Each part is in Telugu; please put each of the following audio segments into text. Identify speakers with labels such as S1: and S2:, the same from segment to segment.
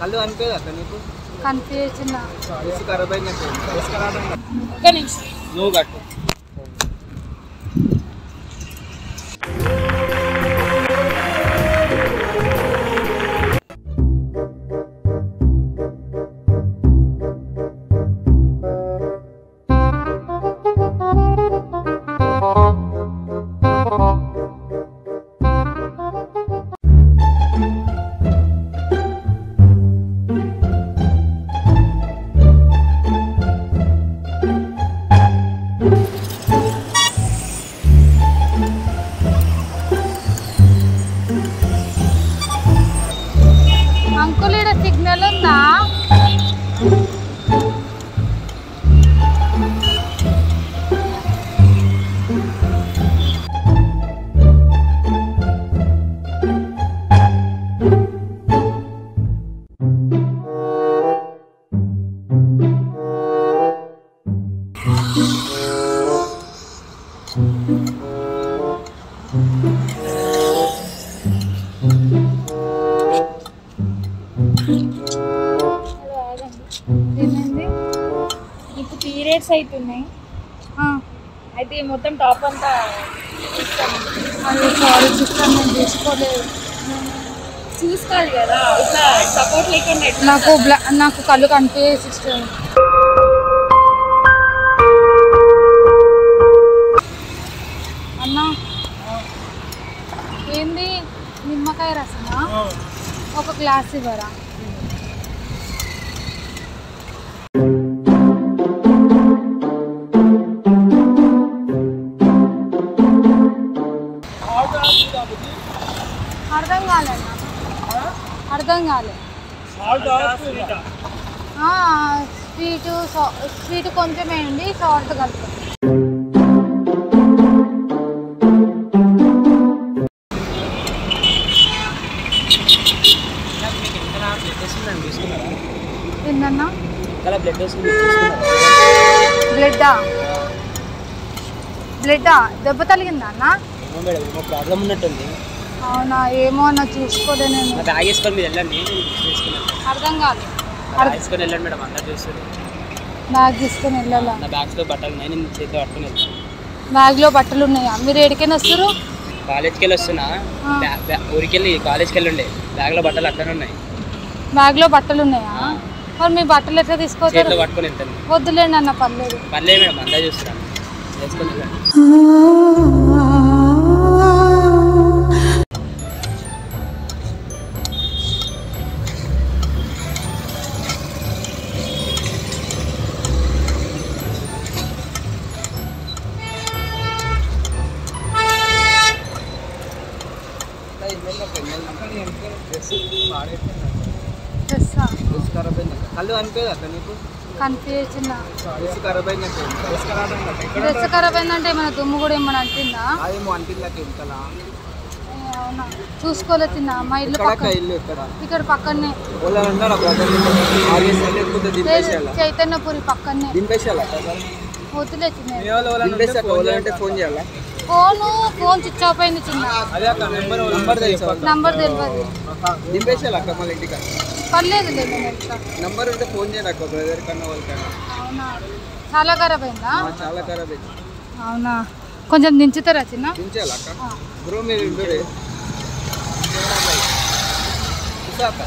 S1: కళ్ళు అనిపేది అక్క నీకు
S2: కనిపించిన
S1: డ్రెస్ ఖరాబ్ అయినట్టు
S2: ఒక్క నిమిషం
S1: నువ్వు కట్టు
S2: అంకుల్ ఈడ సిగ్నల్ ఉందా ఏమైంది
S3: నీకు పీరియడ్స్ అవుతున్నాయి
S2: ఆ,
S3: అయితే మొత్తం టాప్ అంతా
S2: అయ్యో సారీ సిస్టర్ నేను తీసుకోలేదు
S3: చూసుకోవాలి కదా ఇట్లా సపోర్ట్ లేకుండా ఎట్లా
S2: నాకు బ్లా నాకు కళ్ళు కనిపించే సిస్టర్ అన్నా ఏంది నిమ్మకాయ రసమా ఒక గ్లాస్ ఇవ్వరా అర్థం కాలేనా అర్థం కాలే ఆ, స్వీటు సా- స్వీట్ కొంచెం వేయండి సాల్ట్ కలుపుకోండి ఏందన్నా
S1: ఇక్కడ బ్లడ్ వస్తుంది తీసుకున్నారా?
S2: బ్లడ్డా బ్లడ్డా దెబ్బ తగిలిందా అన్న
S1: ఏమో మేడం ఏమో ప్రాబ్లం ఉన్నట్టుంది
S2: అవునా ఏమో అన్న చూసుకోలే నేను
S1: నా బ్యాగ్ వేసుకొని మీరు వెళ్ళండి నేను తీసుకున్నాను
S2: అర్థం కాలే
S1: బ్యాగ్ వేసుకొని వెళ్ళండి మేడం అందరు చూస్తారు
S2: బ్యాగ్ తీసుకొని వెళ్ళాలా
S1: నా బ్యాగ్స్లో బట్టలు ఉన్నాయి నేను చేతిలో పట్టుకొని వెళ్తాను
S2: బ్యాగ్లో బట్టలు ఉన్నాయా మీరు ఎడికైనా వస్తారు
S1: కాలేజ్కి వెళ్ళి వస్తున్నా
S2: ఆ.
S1: బ్యా- బ్యా- ఊరికి వెళ్ళి కాలేజ్కి వెళ్ళి ఉండే బ్యాగ్లో బట్టలు అట్లనే ఉన్నాయి
S2: బ్యాగ్లో బట్టలు ఉన్నాయా మరి మీ బట్టలు ఎట్లా తీసుకోతారు
S1: చేతిలో పట్టుకొని వెళ్తాను
S2: వద్దులేండి అన్న పర్లేదు
S1: పర్లేదు మేడం అందరూ చూస్తున్నాను వేసుకొని వెళ్ళండి
S2: డ్రెస్సా
S1: డ్రెస్ ఖరాబ్ అయింది కళ్ళు అనిపేది అక్క నీకు
S2: కనిపించిన
S1: డ్రెస్ ఖరాబ్ అయినట్టు డ్రెస్ ఖరాబ్ అయినట్టు ఎక్కడ
S2: డ్రెస్ ఖరాబ్ అయిందంటే ఏమైనా దుమ్ము కూడా ఏమైనా అంటిందా
S1: అదేమో అంటిందాక ఇంతలా
S2: ఏ, అవునా చూసుకోలే చిన్న మా ఇల్లు
S1: ఎక్కడ
S2: పక్కన
S1: ఇల్లు ఎక్కడ
S2: ఇక్కడ పక్కనే
S1: వాళ్ళు అంటారా బ్రదర్ ఆర్ఎస్ లేకపోతే దింపేసేయాలా
S2: చైతన్యపురి పక్కనే
S1: దింపేసేయాలా
S2: వద్దులే చిన్న
S1: దింపేసా వాళ్ళంటే ఫోన్ చేయాలా
S2: ఫోను ఫోన్ స్విచ్ ఆఫ్ అయింది చిన్న
S1: నంబర్ తెలుసా
S2: నంబర్ తెలియదు
S1: దింపేసేయాలి అక్క మళ్ళీ ఇంటికి
S2: పర్లేదు లేదు నేను వెళ్తా
S1: నంబర్ ఉంటే ఫోన్ చేయండి అక్క బ్రదర్ కన్నా వాళ్ళకన్నా
S2: అవునా చాలా ఖరాబ్ అయిందా
S1: ఆ, చాలా ఖరాబ్ అయింది
S2: అవునా కొంచెం దించుతారా చిన్న
S1: దించేయాలి అక్క
S2: ఆ.
S1: బ్రో మీరు ఇంటోడే అక్క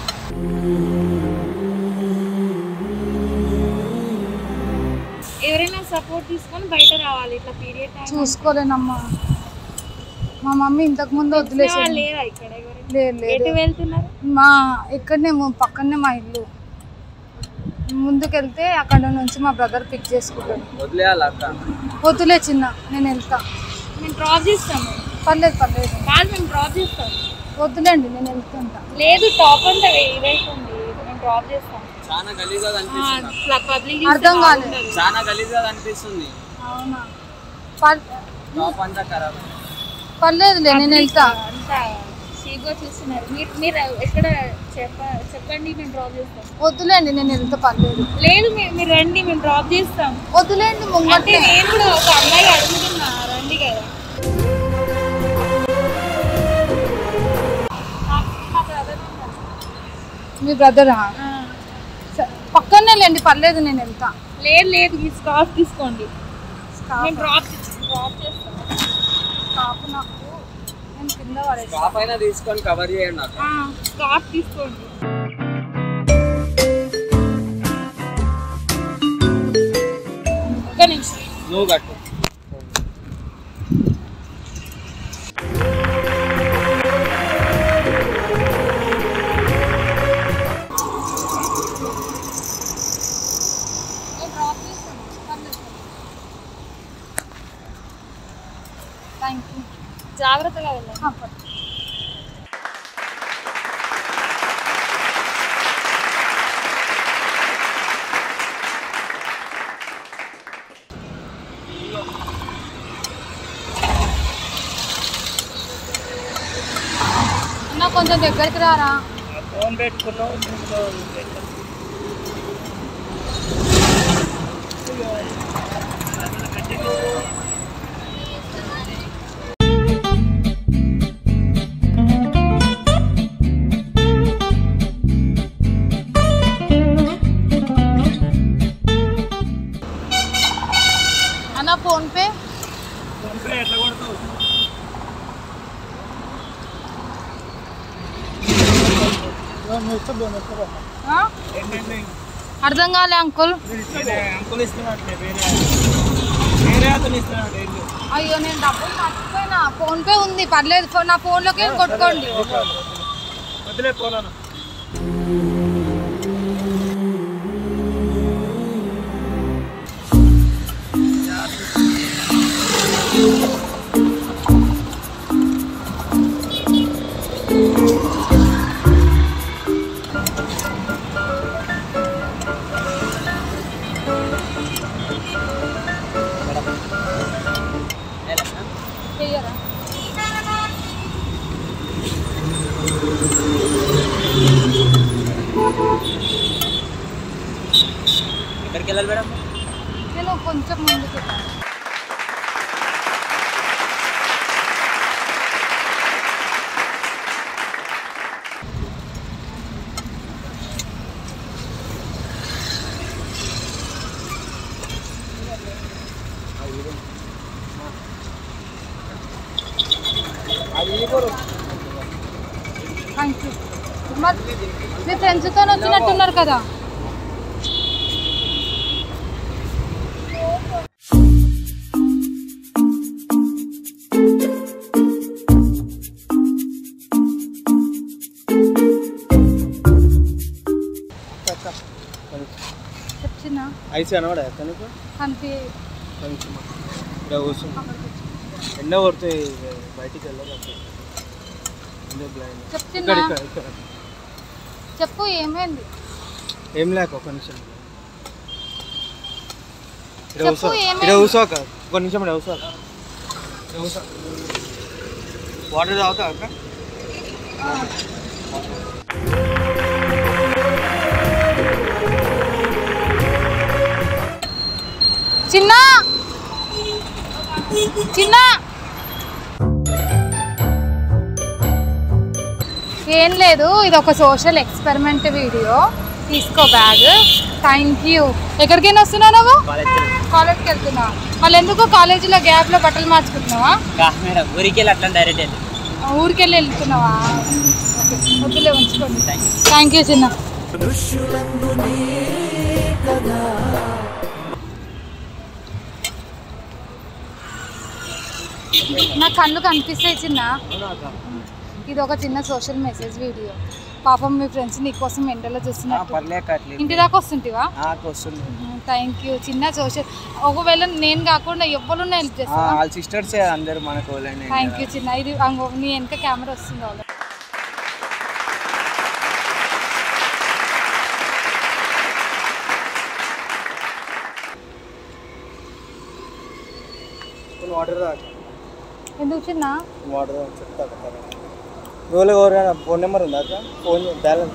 S3: ఎవరైనా సపోర్ట్ తీసుకొని బయట రావాలి ఇట్లా పీరియడ్ టైం
S2: చూసుకోలేనమ్మా మా మమ్మీ ఇంతకు ముందు వదిలేసి
S3: వాళ్ళు లేరా ఇక్కడ ఎవరైనా
S2: లేదు లేదు
S3: ఎటు వెళ్తున్నారు
S2: మా ఇక్కడనే ము- పక్కనే మా ఇల్లు ముందుకెళ్తే అక్కడ నుంచి మా బ్రదర్ పిక్ చేసుకుంటాడు
S1: వదిలేయాలి అక్క
S2: వద్దులే చిన్న నేను వెళ్తా
S3: మేము డ్రాప్ చేస్తాము
S2: పర్లేదు పర్లేదు
S3: కాదు మేము డ్రాప్ చేస్తాం
S2: వద్దులేండి నేను వెళ్తుంటా
S3: లేదు టాప్ అంతా ఇదైతుంది మేము డ్రాప్ చేస్తాం
S1: చాలా గలీజ్గా కనిపిస్తుంది
S3: పబ్లిక్
S2: అర్థం కాలేదు
S1: చాలా గలీజ్గా కనిపిస్తుంది
S2: అవునా పర్
S1: టాప్ అంతా ఖరాబ్
S2: పర్లేదులే నేను వెళ్తా
S3: అంతా చీప్గా చూస్తున్నారు మీరు మీరు ఎక్కడ చెప్ప చెప్పండి మేము డ్రాప్ చేస్తాం
S2: వద్దులేండి నేను వెళ్తా పర్లేదు
S3: లేదు మీరు మీరు రండి మేము డ్రాప్ చేస్తాం
S2: వద్దులేండి
S3: అంటే
S2: ముంగటే
S3: నేను కూడా ఒక అమ్మాయి అడుగుతున్నా రండి కదా మా- మా brother ఉన్నారు.
S2: మీ బ్రదరా పక్కనే లేండి పర్లేదు నేను వెళ్తా
S3: లేదు లేదు ఈ స్కార్ఫ్ తీసుకోండి
S2: స్కార్ఫ్
S3: నేను డ్రాప్ డ్రాప్ చేస్తాను
S2: స్కార్ఫ్ నాకు నేను కింద పడేస్తా
S1: స్టాప్ అయినా తీసుకొని కవర్ చేయండి నాకు
S3: స్కార్ఫ్ తీసుకోండి ఒక్క నిమిషం
S1: నువ్వు కట్టు
S2: నేను డ్రాప్ చేస్తాను పర్లేదు థ్యాంక్ యూ
S3: జాగ్రత్తగా వెళ్ళండి
S2: అన్న కొంచెం దగ్గరికి రారా
S1: ఫోన్ పెట్టుకున్నావు
S2: అన్న ఫోన్ పే
S1: ఎట్లా కొడతావు
S2: ఆ? అర్థం కాలే అంకుల్
S1: అంకుల్ ఇస్తున్నట్లే వేరే వేరే అతను ఇస్తున్నాడు ఇల్లు
S2: అయ్యో నేను డబ్బులు మర్చిపోయినా ఫోన్ పే ఉంది పర్లేదు ఫోన్ నా ఫోన్లోకి కొట్టుకోండి
S1: వదిలే పోలాను
S2: చెయ్యరా
S1: ఎక్కడికి వెళ్ళాలి మేడం
S2: నేను కొంచెం ముందుకు వెళ్ళాలి.
S1: అది ఇవ్వరు
S2: థ్యాంక్ యూ మరి మీ ఫ్రెండ్స్తో వచ్చినట్టున్నారు కదా చెప్తున్నా
S1: ఐసి అనవాడా తనకు
S2: కనిపి
S1: కొంచెం ఇక్కడ కూర్చుంది ఎండ కొడితే బయటికి వెళ్ళదు బ్లైండ్
S2: చెప్తున్నా
S1: ఇక్కడ ఇక్కడ ఇక్కడ
S2: చెప్పు ఏమైంది
S1: ఏం లేక ఒక నిమిషం ఇక్కడ
S2: చెప్పు,
S1: కూర్చో
S2: ఏమైంది?
S1: ఇక్కడ కూర్చోక ఒక నిమిషం ఇక్కడ కూర్చో ఇక్కడ కూర్చో వాటర్ తాగుతా అక్క
S2: చిన్న చిన్న ఏం లేదు ఇది ఒక సోషల్ ఎక్స్పెరిమెంట్ వీడియో తీసుకో బ్యాగ్ థ్యాంక్ యూ ఎక్కడికైనా వస్తున్నావు నువ్వు కాలేజ్కి వెళ్తున్నా మళ్ళీ ఎందుకు కాలేజీలో గ్యాప్లో బట్టలు మార్చుకుంటున్నావా
S1: మేడం ఊరికి వెళ్ళి అట్లా డైరెక్ట్ వెళ్ళి
S2: ఊరికి వెళ్ళి వెళ్తున్నావా ఓకే వద్దులే ఉంచుకోండి థ్యాంక్ యూ చిన్న నా కళ్ళు కనిపిస్తాయి చిన్న ఇది ఒక చిన్న సోషల్ మెసేజ్ వీడియో పాపం మీ ఫ్రెండ్స్ నీకోసం ఎండలో చూస్తున్నట్టు
S1: పర్లేక
S2: ఇంటి దాకా వస్తుంటివా
S1: వస్తుంది
S2: థ్యాంక్ యూ చిన్న సోషల్ ఒకవేళ నేను కాకుండా ఎవరున్నా హెల్ప్ చేస్తా
S1: వాళ్ళ సిస్టర్స్ అందరు మనకు వాళ్ళని
S2: థ్యాంక్ యూ చిన్న ఇది అంగో నీ వెనక కెమెరా వస్తుంది వాళ్ళు
S1: వాటర్
S2: ఎందుకు చిన్న
S1: వాటర్ చెప్తా రోజులు ఎవరైనా ఫోన్ నెంబర్ ఉందా అక్క ఫోన్ బ్యాలెన్స్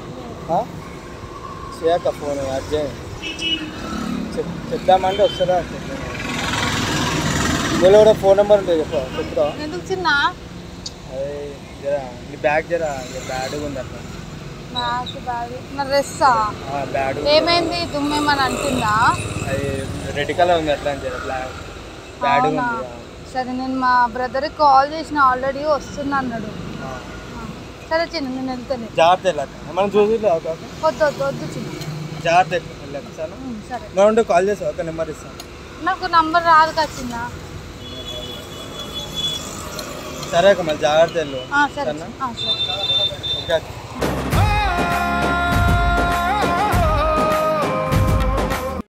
S1: చేయక ఫోన్ అర్జెంట్ చెప్ చెప్దామంటే వస్తారా రోజులో కూడా ఫోన్ నెంబర్ ఉంటుంది చెప్ప చెప్తా
S2: ఎందుకు చిన్న
S1: అదే జరా నీ బ్యాగ్ జరా బ్యాడ్గా ఉంది అట్లా
S2: నాకు బ్యాగ్ నా డ్రెస్సా
S1: బ్యాడ్
S2: ఏమైంది దుమ్మేమని అంటుందా
S1: అది రెడ్ కలర్ ఉంది అట్లా అని బ్లాక్ బ్యాడ్ ఉంది
S2: అవునా? సరే నేను మా బ్రదర్కి కాల్ చేసిన ఆల్రెడీ వస్తున్నా అన్నాడు
S1: ఆ.
S2: ఆ. సరే చిన్న నేను వెళ్తాను
S1: జాగ్రత్త వెళ్ళాక మనం చూసి
S2: వద్దు వద్దు వద్దు చిన్న
S1: జాగ్రత్త వెళ్ళాక సరే
S2: ఉమ్, సరే
S1: మనం ఉంటే కాల్ చేస్తావు ఒక నెంబర్ ఇస్తాను
S2: నాకు నంబర్ రాదు కదా చిన్న
S1: సరే అక్క మళ్ళీ జాగ్రత్త వెళ్ళు
S2: ఆ, సరే
S1: సరేనా?
S2: ఆ, సరే
S1: ఓకే అక్క